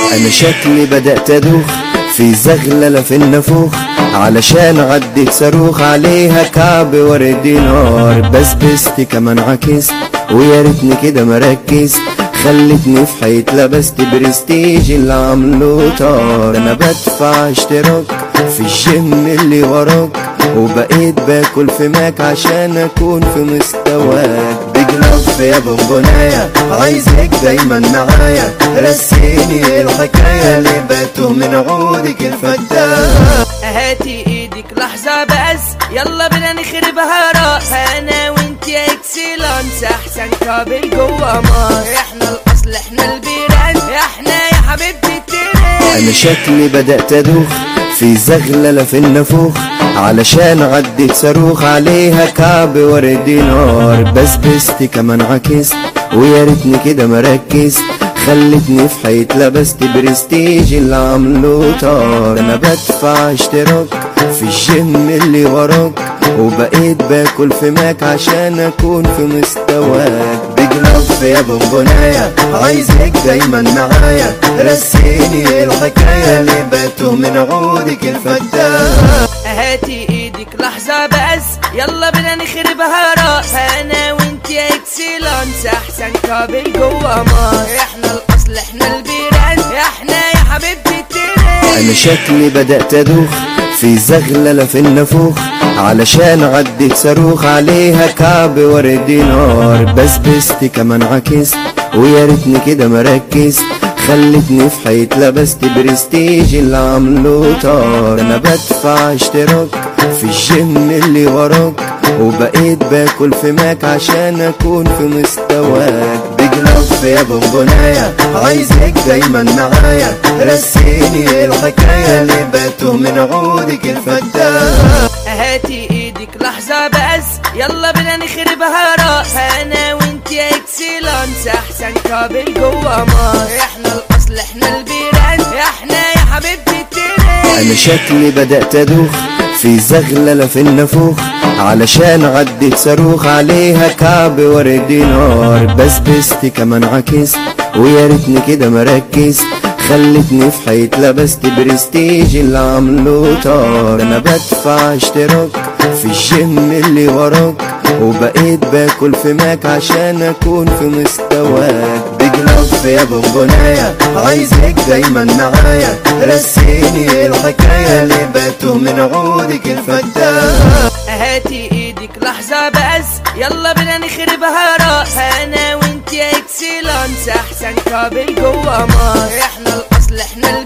انا شكلي بدأت ادوخ في زغللة في النفوخ علشان عديت صاروخ عليها كعب ورد نار بسبست كمان عكست ويا ريتني كده مركزت خلتني في حيط لبست برستيج اللي عامله طار انا بدفع اشتراك في الجيم اللي وراك وبقيت باكل في ماك عشان اكون في مستواك بيج لاف يا بونبونايا عايزك دايما معايا رسيني الحكايه اللي باتوا من عودك الفتاح هاتي ايدك لحظة بس يلا بينا نخربها راس انا وانت يا اكسلانس احسن كابل جوا مصر احنا الاصل احنا البيران احنا يا حبيبتي الترند انا شكلي بدأت ادوخ في زغللة في النفوخ علشان عديت صاروخ عليها كعب ورد نار بسبست كمان عكست ويا ريتني كده مركزت خلتني في حيط لبست برستيج اللي عامله طار انا بدفع اشتراك في الجيم اللي وراك وبقيت باكل في ماك عشان اكون في مستواك بيج لاف يا بونبونايا عايزك دايما معايا رسيني الحكايه اللي باتوا من عودك الفتاح هاتي ايدك لحظة بس يلا بينا نخربها راس انا وانت يا اكسلانس احسن كابل جوا مصر احنا الاصل احنا البيران احنا يا حبيبتي الترند انا شكلي بدأت ادوخ في زغللة في النفوخ علشان عديت صاروخ عليها كعب ورد نار بسبست كمان عكست ويا ريتني كده مركزت خلتني في حيط لبست برستيج اللي عامله طار انا بدفع اشتراك في الجيم اللي وراك وبقيت باكل في ماك عشان اكون في مستواك بيج لاف يا بونبونايا عايزك دايما معايا رسيني الحكايه اللي باتوا من عودك الفتاح هاتي ايدك لحظة بس يلا بينا نخربها راس انا وانت يا اكسلانس احسن كابل جوا مصر احنا الاصل احنا البيران احنا يا حبيبتي الترند انا شكلي بدأت ادوخ في زغللة في النفوخ علشان عديت صاروخ عليها كعب ورد نار بسبست كمان عكست ويا ريتني كده مركزت خلتني في حيط لبست برستيج اللي عامله طار انا بدفع اشتراك في الجيم اللي وراك وبقيت باكل في ماك عشان اكون في مستواك بيج لاف يا بونبونايا عايزك دايما معايا رسيني الحكايه اللي باتوا من عودك الفتاح هاتي ايدك لحظة بس يلا بينا نخربها راس انا وانت يا اكسلانس احسن كابل جوا مصر احنا الاصل احنا